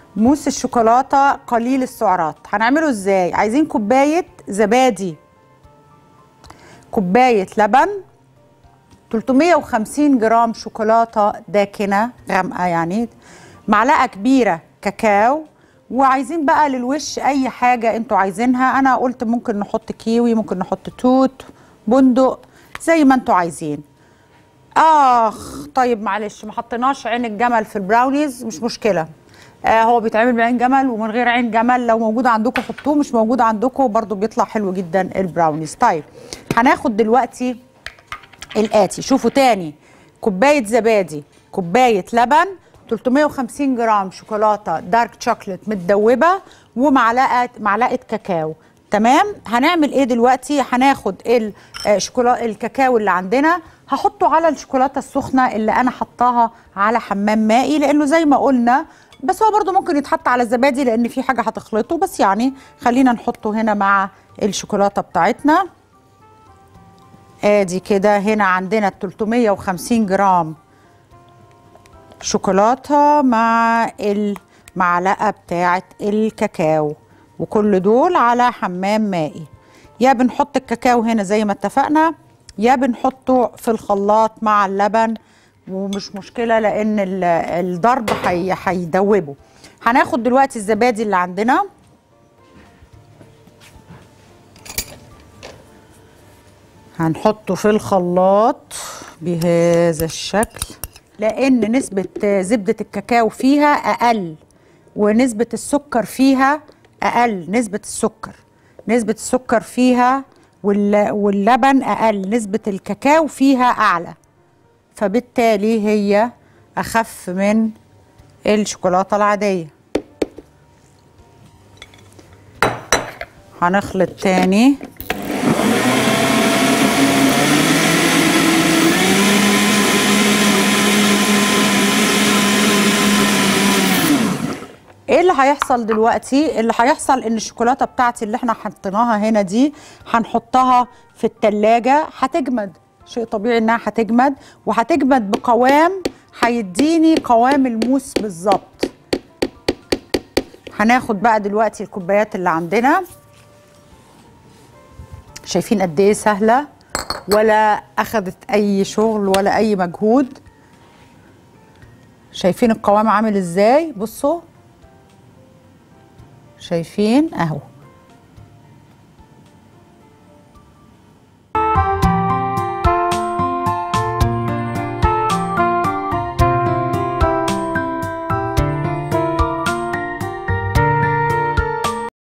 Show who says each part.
Speaker 1: موس الشوكولاته قليل السعرات هنعمله ازاي عايزين كوبايه زبادي كوبايه لبن 350 جرام شوكولاته داكنه غامقه يعني معلقه كبيره كاكاو وعايزين بقى للوش اي حاجه انتوا عايزينها انا قلت ممكن نحط كيوي ممكن نحط توت بندق زي ما انتوا عايزين اخ طيب معلش ما حطيناش عين الجمل في البراونيز مش مشكله آه هو بيتعمل بعين جمل ومن غير عين جمل لو موجود عندكم حطوه مش موجود عندكم برضو بيطلع حلو جدا البراونيز طيب هناخد دلوقتي الاتي شوفوا تاني كوبايه زبادي كوبايه لبن 350 جرام شوكولاته دارك شوكليت متدوبه ومعلقه معلقه كاكاو تمام هنعمل ايه دلوقتي هناخد الشوكولاته الكاكاو اللي عندنا هحطه على الشوكولاته السخنه اللي انا حطاها على حمام مائي لانه زي ما قلنا بس هو برضو ممكن يتحط على الزبادي لان في حاجه هتخلطه بس يعني خلينا نحطه هنا مع الشوكولاته بتاعتنا ادي كده هنا عندنا 350 جرام شوكولاته مع المعلقه بتاعه الكاكاو وكل دول على حمام مائي يا بنحط الكاكاو هنا زي ما اتفقنا يا بنحطه في الخلاط مع اللبن ومش مشكله لان الضرب هيدوبه هناخد دلوقتي الزبادي اللي عندنا هنحطه في الخلاط بهذا الشكل لان نسبه زبده الكاكاو فيها اقل ونسبه السكر فيها اقل نسبه السكر نسبه السكر فيها واللبن اقل نسبه الكاكاو فيها اعلى فبالتالي هي اخف من الشوكولاته العاديه هنخلط تاني ايه اللي هيحصل دلوقتي اللي هيحصل ان الشوكولاته بتاعتي اللي احنا حطيناها هنا دي هنحطها في التلاجة هتجمد شيء طبيعي انها هتجمد وهتجمد بقوام هيديني قوام الموس بالظبط هناخد بقى دلوقتي الكوبايات اللي عندنا شايفين قد ايه سهله ولا اخدت اي شغل ولا اي مجهود شايفين القوام عامل ازاي بصوا شايفين اهو